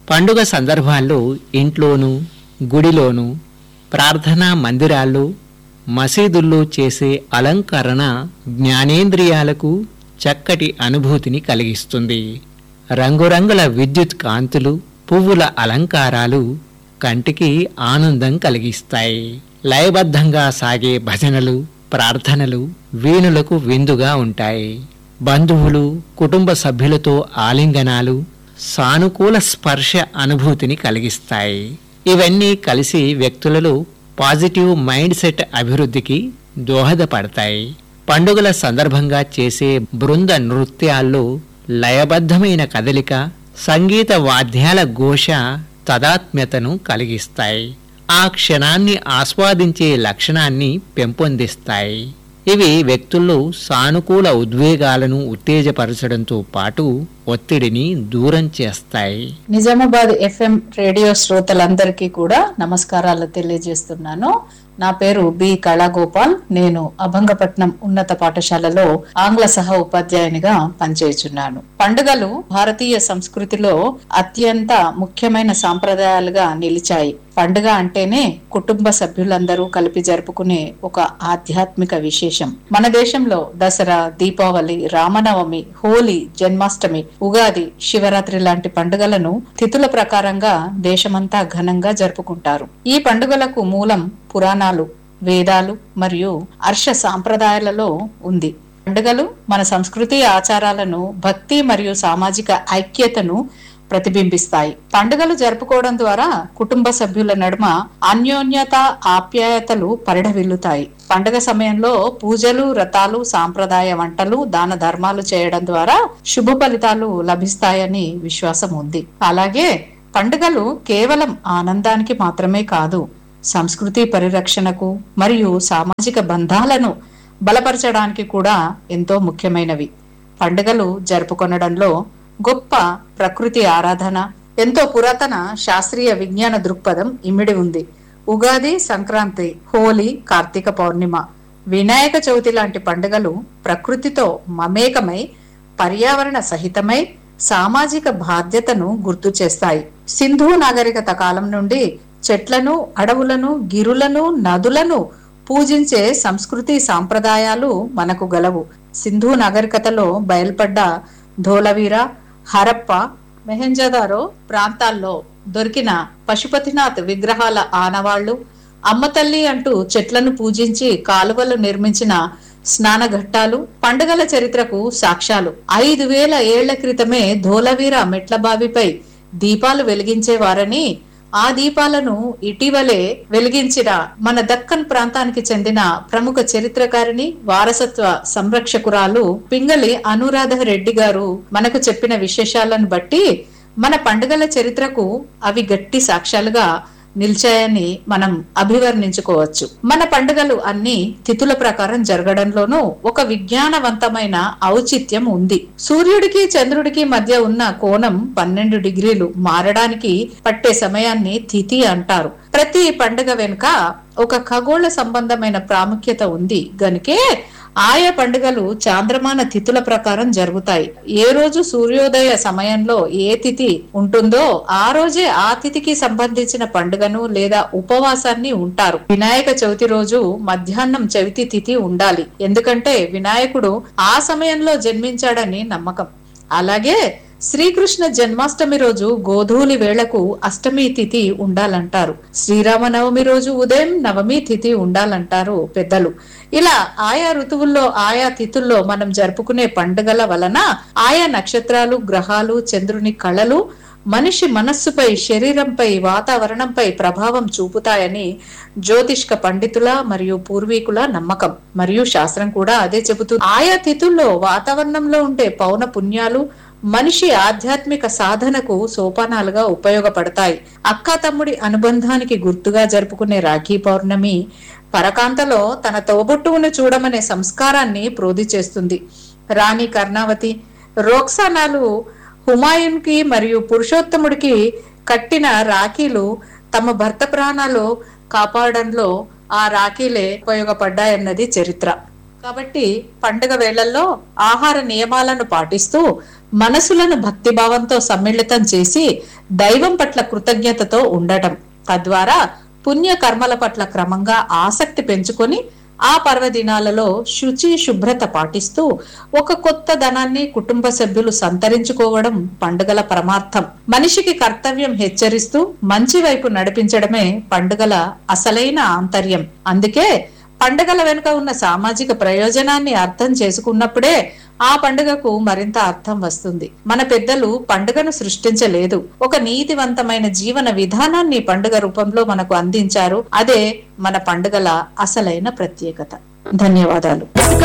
పండుగ సందర్భాల్లో ఇంట్లోనూ గుడిలోనూ ప్రార్థనా మందిరాల్లో మసీదుల్లో చేసే అలంకరణ జ్ఞానేంద్రియాలకు చక్కటి అనుభూతిని కలిగిస్తుంది రంగురంగుల విద్యుత్ కాంతులు పువ్వుల అలంకారాలు కంటికి ఆనందం కలిగిస్తాయి లయబద్ధంగా సాగే భజనలు ప్రార్థనలు వీణులకు విందుగా ఉంటాయి బంధువులు కుటుంబ సభ్యులతో ఆలింగనాలు సానుకూల స్పర్శ అనుభూతిని కలిగిస్తాయి ఇవన్నీ కలిసి వ్యక్తులలో పాజిటివ్ మైండ్ సెట్ అభివృద్ధికి దోహదపడతాయి పండుగల సందర్భంగా చేసే బృంద నృత్యాల్లో లయబద్ధమైన కదలిక సంగీత వాద్యాల ఘోష తదాత్మ్యతను కలిగిస్తాయి ఆ క్షణాన్ని ఆస్వాదించే లక్షణాన్ని పెంపొందిస్తాయి ఇవి వ్యక్తుల్లో సానుకూల ఉద్వేగాలను ఉత్తేజపరచడంతో పాటు ఒత్తిడిని దూరం చేస్తాయి నిజామాబాద్ ఎఫ్ఎం రేడియో శ్రోతలందరికీ కూడా నమస్కారాలు తెలియజేస్తున్నాను నా పేరు బి కళాగోపాల్ నేను అభంగపట్నం ఉన్నత పాఠశాలలో ఆంగ్ల సహ ఉపాధ్యాయునిగా పనిచేయుచున్నాను పండుగలు భారతీయ సంస్కృతిలో అత్యంత ముఖ్యమైన సాంప్రదాయాలుగా నిలిచాయి పండుగ అంటేనే కుటుంబ సభ్యులందరూ కలిపి జరుపుకునే ఒక ఆధ్యాత్మిక విశేషం మన దేశంలో దసరా దీపావళి రామనవమి హోలీ జన్మాష్టమి ఉగాది శివరాత్రి లాంటి పండుగలను తిథుల ప్రకారంగా దేశమంతా ఘనంగా జరుపుకుంటారు ఈ పండుగలకు మూలం పురాణాలు వేదాలు మరియు హర్ష సాంప్రదాయాలలో ఉంది పండుగలు మన సంస్కృతి ఆచారాలను భక్తి మరియు సామాజిక ఐక్యతను ప్రతిబింబిస్తాయి పండుగలు జరుపుకోవడం ద్వారా కుటుంబ సభ్యుల నడుమ అన్యోన్యత ఆప్యాయతలు పరిఢవిల్లుతాయి పండుగ సమయంలో పూజలు వ్రతాలు సాంప్రదాయ వంటలు దాన ధర్మాలు చేయడం ద్వారా శుభ ఫలితాలు లభిస్తాయని విశ్వాసం ఉంది అలాగే పండుగలు కేవలం ఆనందానికి మాత్రమే కాదు సంస్కృతి పరిరక్షణకు మరియు సామాజిక బంధాలను బలపరచడానికి కూడా ఎంతో ముఖ్యమైనవి పండుగలు జరుపుకొనడంలో గొప్ప ప్రకృతి ఆరాధన ఎంతో పురాతన శాస్త్రీయ విజ్ఞాన దృక్పథం ఇమిడి ఉంది ఉగాది సంక్రాంతి హోలీ కార్తీక పౌర్ణిమ వినాయక చవితి లాంటి పండుగలు ప్రకృతితో మమేకమై పర్యావరణ సహితమై సామాజిక బాధ్యతను గుర్తు చేస్తాయి సింధు నాగరికత కాలం నుండి చెట్లను అడవులను గిరులను నదులను పూజించే సంస్కృతి సాంప్రదాయాలు మనకు గలవు సింధు నాగరికతలో బయల్పడ్డ ధోలవీర హరప్ప మెహంజదారో ప్రాంతాల్లో దొరికిన పశుపతినాథ్ విగ్రహాల ఆనవాళ్లు అమ్మతల్లి అంటూ చెట్లను పూజించి కాలువలు నిర్మించిన స్నానఘట్టాలు పండుగల చరిత్రకు సాక్ష్యాలు ఐదు వేల ఏళ్ల క్రితమే ధోలవీర మెట్లబావిపై దీపాలు వెలిగించేవారని ఆ దీపాలను ఇటీవలే వెలిగించిన మన దక్కన్ ప్రాంతానికి చెందిన ప్రముఖ చరిత్రకారిణి వారసత్వ సంరక్షకురాలు పింగళి అనురాధ రెడ్డి గారు మనకు చెప్పిన విశేషాలను బట్టి మన పండుగల చరిత్రకు అవి గట్టి సాక్ష్యాలుగా నిలిచాయని మనం అభివర్ణించుకోవచ్చు మన పండుగలు అన్ని తిథుల ప్రకారం జరగడంలోనూ ఒక విజ్ఞానవంతమైన ఔచిత్యం ఉంది సూర్యుడికి చంద్రుడికి మధ్య ఉన్న కోణం పన్నెండు డిగ్రీలు మారడానికి పట్టే సమయాన్ని తిథి అంటారు ప్రతి పండుగ వెనుక ఒక ఖగోళ సంబంధమైన ప్రాముఖ్యత ఉంది గనుకే ఆయా పండుగలు చాంద్రమాన తిథుల ప్రకారం జరుగుతాయి ఏ రోజు సూర్యోదయ సమయంలో ఏ తిథి ఉంటుందో ఆ రోజే ఆ తిథికి సంబంధించిన పండుగను లేదా ఉపవాసాన్ని ఉంటారు వినాయక చవితి రోజు మధ్యాహ్నం చవితి తిథి ఉండాలి ఎందుకంటే వినాయకుడు ఆ సమయంలో జన్మించాడని నమ్మకం అలాగే శ్రీకృష్ణ జన్మాష్టమి రోజు గోధూలి వేళకు అష్టమి తిథి ఉండాలంటారు శ్రీరామనవమి రోజు ఉదయం నవమి తిథి ఉండాలంటారు పెద్దలు ఇలా ఆయా ఋతువుల్లో ఆయా తిథుల్లో మనం జరుపుకునే పండుగల వలన ఆయా నక్షత్రాలు గ్రహాలు చంద్రుని కళలు మనిషి మనస్సుపై శరీరంపై వాతావరణంపై ప్రభావం చూపుతాయని జ్యోతిష్క పండితుల మరియు పూర్వీకుల నమ్మకం మరియు శాస్త్రం కూడా అదే చెబుతుంది ఆయా తిథుల్లో వాతావరణంలో ఉండే పౌన పుణ్యాలు మనిషి ఆధ్యాత్మిక సాధనకు సోపానాలుగా ఉపయోగపడతాయి అక్క తమ్ముడి అనుబంధానికి గుర్తుగా జరుపుకునే రాఖీ పౌర్ణమి పరకాంతలో తన తోబుట్టువును చూడమనే సంస్కారాన్ని ప్రోధి చేస్తుంది రాణి కర్ణావతి రోక్సానాలు హుమాయున్కి మరియు పురుషోత్తముడికి కట్టిన రాఖీలు తమ భర్త ప్రాణాలు కాపాడంలో ఆ రాఖీలే ఉపయోగపడ్డాయన్నది చరిత్ర కాబట్టి పండుగ వేళల్లో ఆహార నియమాలను పాటిస్తూ మనసులను భక్తిభావంతో సమ్మిళితం చేసి దైవం పట్ల కృతజ్ఞతతో ఉండటం తద్వారా పుణ్య కర్మల పట్ల క్రమంగా ఆసక్తి పెంచుకొని ఆ పర్వదినాలలో శుచి శుభ్రత పాటిస్తూ ఒక కొత్త ధనాన్ని కుటుంబ సభ్యులు సంతరించుకోవడం పండుగల పరమార్థం మనిషికి కర్తవ్యం హెచ్చరిస్తూ మంచి వైపు నడిపించడమే పండుగల అసలైన ఆంతర్యం అందుకే పండుగల వెనుక ఉన్న సామాజిక ప్రయోజనాన్ని అర్థం చేసుకున్నప్పుడే ఆ పండుగకు మరింత అర్థం వస్తుంది మన పెద్దలు పండుగను సృష్టించలేదు ఒక నీతివంతమైన జీవన విధానాన్ని పండుగ రూపంలో మనకు అందించారు అదే మన పండుగల అసలైన ప్రత్యేకత ధన్యవాదాలు